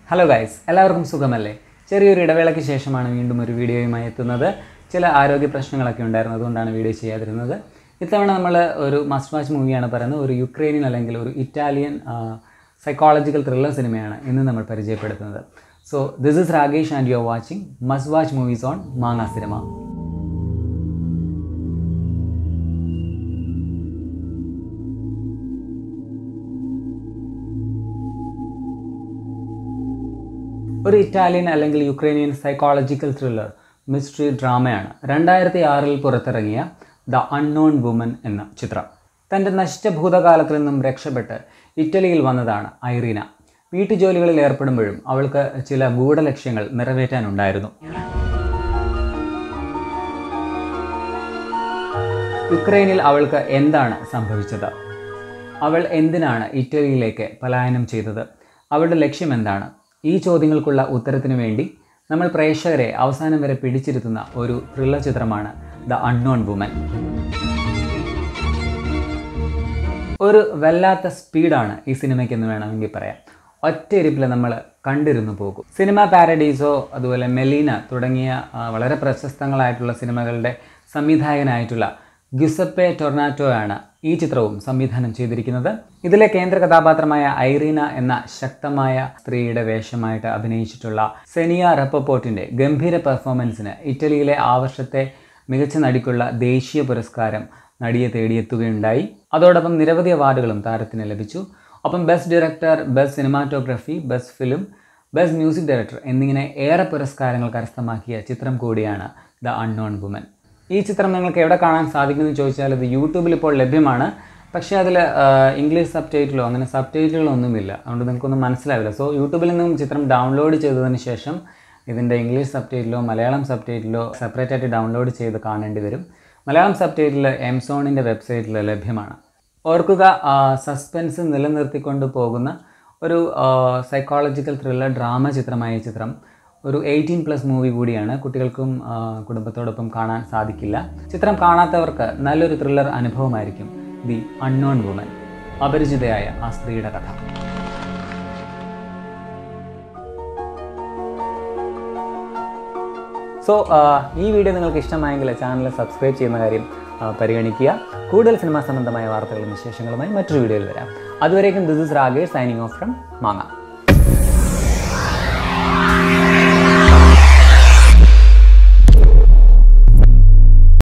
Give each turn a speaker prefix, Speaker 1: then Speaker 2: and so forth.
Speaker 1: hello guys എല്ലാവർക്കും സുഖമല്ലേ ചെറിയൊരു ഇടവേളയ്ക്ക് ശേഷമാണ് വീണ്ടും ഒരു വീഡിയോയുമായി എത്തുന്നത് ചില ആരോഗ്യ പ്രശ്നങ്ങളൊക്കെ ഉണ്ടായിരുന്നു അതുകൊണ്ടാണ് വീഡിയോ ചെയ്യാതിരുന്നത് ഇത്തവണ നമ്മൾ ഒരു മസ്റ്റ് വാച്ച് മൂവിയാണ് പറയുന്നത് ഒരു യുക്രൈനിയൻ അല്ലെങ്കിൽ ഒരു ഇറ്റാലിയൻ സൈക്കോളജിക്കൽ ത്രില്ലർ സിനിമയാണ് ഇന്ന് നമ്മൾ പരിചയപ്പെടുത്തുന്നത് so this is Rakesh and you are watching must watch movies on Maanga സിനിമ ഒരു ഇറ്റാലിയൻ അല്ലെങ്കിൽ യുക്രൈനിയൻ സൈക്കോളജിക്കൽ ത്രില്ലർ മിസ്റ്ററി ഡ്രാമയാണ് രണ്ടായിരത്തി ആറിൽ പുറത്തിറങ്ങിയ ദ അൺനോൺ വുമൻ എന്ന ചിത്രം തൻ്റെ നശിച്ച ഭൂതകാലത്തിൽ നിന്നും രക്ഷപ്പെട്ട് ഇറ്റലിയിൽ വന്നതാണ് ഐറീന വീട്ടുജോലികളിൽ ഏർപ്പെടുമ്പോഴും അവൾക്ക് ചില ഗൂഢലക്ഷ്യങ്ങൾ നിറവേറ്റാനുണ്ടായിരുന്നു യുക്രൈനിൽ അവൾക്ക് എന്താണ് സംഭവിച്ചത് അവൾ എന്തിനാണ് ഇറ്റലിയിലേക്ക് പലായനം ചെയ്തത് അവളുടെ ലക്ഷ്യം എന്താണ് ഈ ചോദ്യങ്ങൾക്കുള്ള ഉത്തരത്തിനു വേണ്ടി നമ്മൾ പ്രേക്ഷകരെ അവസാനം വരെ പിടിച്ചിരുത്തുന്ന ഒരു ത്രില്ലർ ചിത്രമാണ് ദ അൺനോൺ വുമൻ ഒരു വല്ലാത്ത സ്പീഡാണ് ഈ സിനിമയ്ക്ക് എന്ന് വേണമെങ്കിൽ പറയാം ഒറ്റയിരിപ്പിൽ നമ്മൾ കണ്ടിരുന്നു പോകും സിനിമ പാരഡൈസോ അതുപോലെ മെലീന തുടങ്ങിയ ആ, വളരെ പ്രശസ്തങ്ങളായിട്ടുള്ള സിനിമകളുടെ സംവിധായകനായിട്ടുള്ള ഗിസപ്പെ ടൊർണാറ്റോയാണ് ഈ ചിത്രവും സംവിധാനം ചെയ്തിരിക്കുന്നത് ഇതിലെ കേന്ദ്ര കഥാപാത്രമായ ഐറീന എന്ന ശക്തമായ സ്ത്രീയുടെ വേഷമായിട്ട് അഭിനയിച്ചിട്ടുള്ള സെനിയ റപ്പപ്പോർട്ടിൻ്റെ ഗംഭീര പെർഫോമൻസിന് ഇറ്റലിയിലെ ആ വർഷത്തെ മികച്ച നടിക്കുള്ള ദേശീയ പുരസ്കാരം നടിയെ തേടിയെത്തുകയുണ്ടായി അതോടൊപ്പം നിരവധി അവാർഡുകളും താരത്തിന് ലഭിച്ചു ഒപ്പം best director best cinematography best film best music director എന്നിങ്ങനെ ഏറെ പുരസ്കാരങ്ങൾ കരസ്ഥമാക്കിയ ചിത്രം കൂടിയാണ് ദ അൺനോൺ വുമൻ ഈ ചിത്രം നിങ്ങൾക്ക് എവിടെ കാണാൻ സാധിക്കുമെന്ന് ചോദിച്ചാൽ ഇത് യൂട്യൂബിൽ ഇപ്പോൾ ലഭ്യമാണ് പക്ഷേ അതിൽ ഇംഗ്ലീഷ് സബ് ടൈറ്റിലോ അങ്ങനെ സബ് ടൈറ്റിലുകളോ ഒന്നുമില്ല അതുകൊണ്ട് നിങ്ങൾക്കൊന്നും മനസ്സിലാവില്ല സോ യൂട്യൂബിൽ നിന്നും ചിത്രം ഡൗൺലോഡ് ചെയ്തതിന് ശേഷം ഇതിൻ്റെ ഇംഗ്ലീഷ് സബ് ടൈറ്റിലോ മലയാളം സബ് ടൈറ്റിലോ സെപ്പറേറ്റ് ആയിട്ട് ഡൗൺലോഡ് ചെയ്ത് കാണേണ്ടി വരും മലയാളം സബ് ടൈറ്റിൽ എംസോണിൻ്റെ വെബ്സൈറ്റിൽ ലഭ്യമാണ് ഓർക്കുക സസ്പെൻസ് നിലനിർത്തിക്കൊണ്ട് പോകുന്ന ഒരു സൈക്കോളജിക്കൽ ത്രില്ലർ ഡ്രാമ ചിത്രമായ ഈ ചിത്രം ഒരു എയ്റ്റീൻ പ്ലസ് മൂവി കൂടിയാണ് കുട്ടികൾക്കും ആ, കുടുംബത്തോടൊപ്പം കാണാൻ സാധിക്കില്ല ചിത്രം കാണാത്തവർക്ക് നല്ലൊരു ത്രില്ലർ അനുഭവമായിരിക്കും ദി അൺനോൺ വുമൻ അപരിചിതയായ ആ സ്ത്രീയുടെ കഥ സോ ഈ വീഡിയോ നിങ്ങൾക്ക് ഇഷ്ടമായെങ്കിൽ ചാനൽ സബ്സ്ക്രൈബ് ചെയ്യുന്ന കാര്യം ആ, പരിഗണിക്കുക കൂടുതൽ സിനിമാ സംബന്ധമായ വാർത്തകളും വിശേഷങ്ങളുമായി മറ്റൊരു വീഡിയോയിൽ വരാം അതുവരേക്കും this is Ragesh signing off from മാങ്ങ